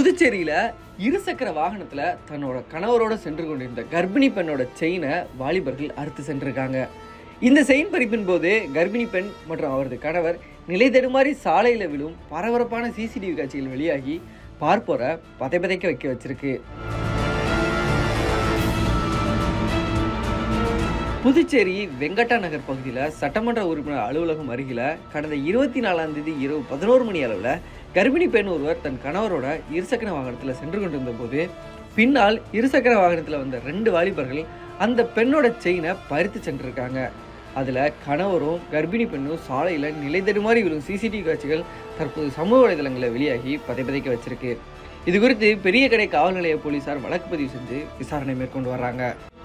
புதுச்சேரியில இருசக்கர வாகனத்துல தன்னோட கணவரோட சென்று கொண்டிருந்த கர்ப்பிணி பெண்ணோட செயினை வாலிபர்கள் அறுத்து சென்றிருக்காங்க இந்த செயின் பறிப்பின் போது கர்ப்பிணி பெண் மற்றும் அவரது கணவர் நிலை தடுமாறி சாலையில விழும் பரபரப்பான சிசிடிவி காட்சிகள் வெளியாகி பார்ப்போரை பதை பதைக்க வைக்க வச்சிருக்கு புதுச்சேரி வெங்கட்டா நகர் பகுதியில் சட்டமன்ற உறுப்பினர் அலுவலகம் அருகில் கடந்த இருபத்தி நாலாம் தேதி இரவு பதினோரு மணி அளவில் கர்ப்பிணி பெண் ஒருவர் தன் கணவரோட இருசக்கர வாகனத்தில் சென்று கொண்டிருந்த போது பின்னால் இருசக்கர வாகனத்தில் வந்த ரெண்டு வாலிபர்கள் அந்த பெண்ணோட செயினை பறித்து சென்றிருக்காங்க அதில் கணவரும் கர்ப்பிணி பெண்ணும் சாலையில் நிலை தடுமாறி விழும் சிசிடிவி காட்சிகள் தற்போது சமூக வலைதளங்களில் வெளியாகி பதை பதைக்க வச்சிருக்கு இது குறித்து பெரிய கடை காவல் நிலைய போலீசார் வழக்கு பதிவு செஞ்சு விசாரணை மேற்கொண்டு வர்றாங்க